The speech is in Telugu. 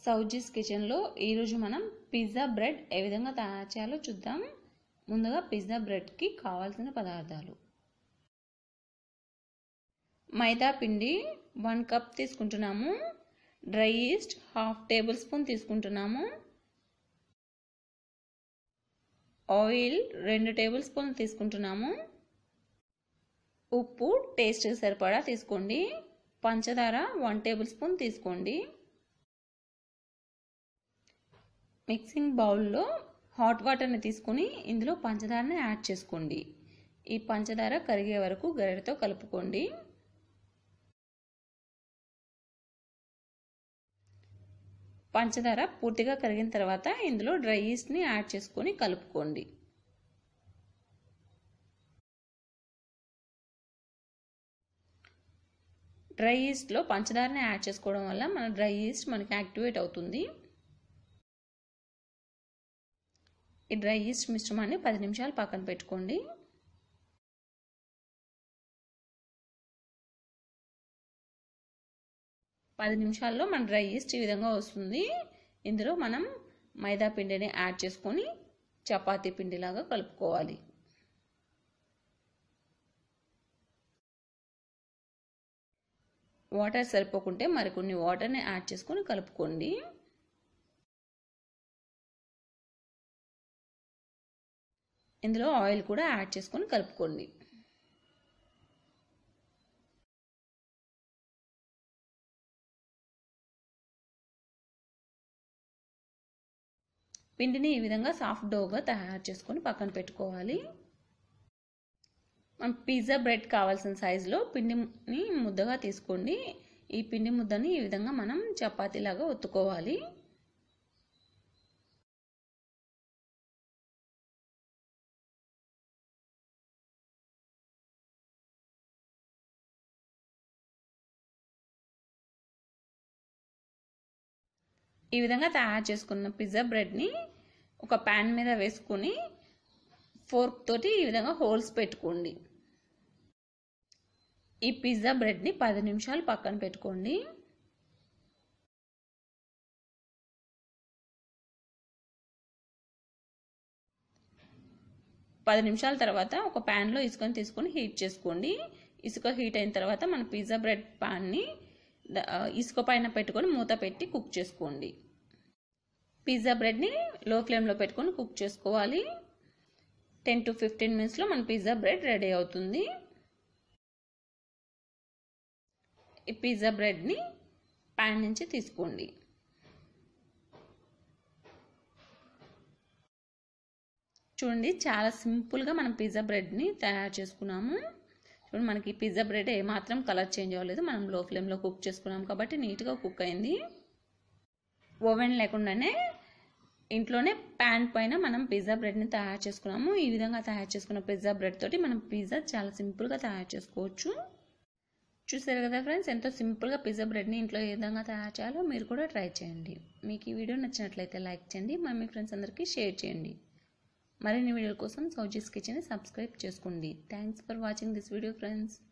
సౌజీస్ కిచెన్లో ఈరోజు మనం పిజ్జా బ్రెడ్ ఏ విధంగా తయారు చేయాలో చూద్దాం ముందుగా పిజ్జా బ్రెడ్కి కావాల్సిన పదార్థాలు మైదా పిండి వన్ కప్ తీసుకుంటున్నాము dry yeast half tablespoon తీసుకుంటున్నాము ఆయిల్ రెండు టేబుల్ స్పూన్లు తీసుకుంటున్నాము ఉప్పు టేస్ట్ సరిపడా తీసుకోండి పంచదార వన్ టేబుల్ స్పూన్ తీసుకోండి మిక్సింగ్ బౌల్లో హాట్ వాటర్ని తీసుకొని ఇందులో పంచదారని యాడ్ చేసుకోండి ఈ పంచదార కరిగే వరకు గరిటతో కలుపుకోండి పంచదార పూర్తిగా కరిగిన తర్వాత ఇందులో డ్రై ఈస్ట్ని యాడ్ చేసుకొని కలుపుకోండి డ్రై ఈస్ట్లో పంచదారని యాడ్ చేసుకోవడం వల్ల మన డ్రై ఈస్ట్ మనకి యాక్టివేట్ అవుతుంది ఈ డ్రై ఈస్ట్ మిశ్రమాన్ని పది నిమిషాలు పక్కన పెట్టుకోండి పది నిమిషాల్లో మన డ్రై ఈస్ట్ ఈ విధంగా వస్తుంది ఇందులో మనం మైదా పిండిని యాడ్ చేసుకొని చపాతీ పిండిలాగా కలుపుకోవాలి వాటర్ సరిపోకుంటే మరికొన్ని వాటర్ని యాడ్ చేసుకొని కలుపుకోండి ఇందులో ఆయిల్ కూడా యాడ్ చేసుకొని కలుపుకోండి పిండిని ఈ విధంగా సాఫ్ట్ డోగా తయారు చేసుకొని పక్కన పెట్టుకోవాలి మనం పిజ్జా బ్రెడ్ కావాల్సిన సైజులో పిండిని ముద్దగా తీసుకోండి ఈ పిండి ముద్దని ఈ విధంగా మనం చపాతీలాగా ఒత్తుకోవాలి ఈ విధంగా తయారు చేసుకున్న పిజ్జా బ్రెడ్ని ఒక ప్యాన్ మీద వేసుకొని ఫోర్క్ తోటి ఈ విధంగా హోల్స్ పెట్టుకోండి ఈ పిజ్జా బ్రెడ్ని పది నిమిషాలు పక్కన పెట్టుకోండి పది నిమిషాల తర్వాత ఒక ప్యాన్లో ఇసుకని తీసుకొని హీట్ చేసుకోండి ఇసుక హీట్ అయిన తర్వాత మన పిజ్జా బ్రెడ్ ప్యాన్ని ఇసుక పైన పెట్టుకొని మూత పెట్టి కుక్ చేసుకోండి పిజ్జా బ్రెడ్ని లో ఫ్లేమ్లో పెట్టుకొని కుక్ చేసుకోవాలి టెన్ టు ఫిఫ్టీన్ మినిట్స్లో మన పిజ్జా బ్రెడ్ రెడీ అవుతుంది ఈ పిజ్జా బ్రెడ్ని ప్యాన్ నుంచి తీసుకోండి చూడండి చాలా సింపుల్గా మనం పిజ్జా బ్రెడ్ని తయారు చేసుకున్నాము చూడండి మనకి పిజ్జా బ్రెడ్ ఏమాత్రం కలర్ చేంజ్ అవ్వలేదు మనం లో ఫ్లేమ్లో కుక్ చేసుకున్నాం కాబట్టి నీట్గా కుక్ అయింది ఓవెన్ లేకుండానే ఇంట్లోనే ప్యాన్ పైన మనం పిజ్జా బ్రెడ్ని తయారు చేసుకున్నాము ఈ విధంగా తయారు చేసుకున్న పిజ్జా బ్రెడ్ తోటి మనం పిజ్జా చాలా సింపుల్గా తయారు చేసుకోవచ్చు చూసారు కదా ఫ్రెండ్స్ ఎంతో సింపుల్గా పిజ్జా బ్రెడ్ని ఇంట్లో ఏ విధంగా తయారు చేయాలో మీరు కూడా ట్రై చేయండి మీకు ఈ వీడియో నచ్చినట్లయితే లైక్ చేయండి మరి మీ ఫ్రెండ్స్ అందరికీ షేర్ చేయండి మరిన్ని వీడియోల కోసం సౌజీస్ కిచెన్ని సబ్స్క్రైబ్ చేసుకోండి thanks for watching this video friends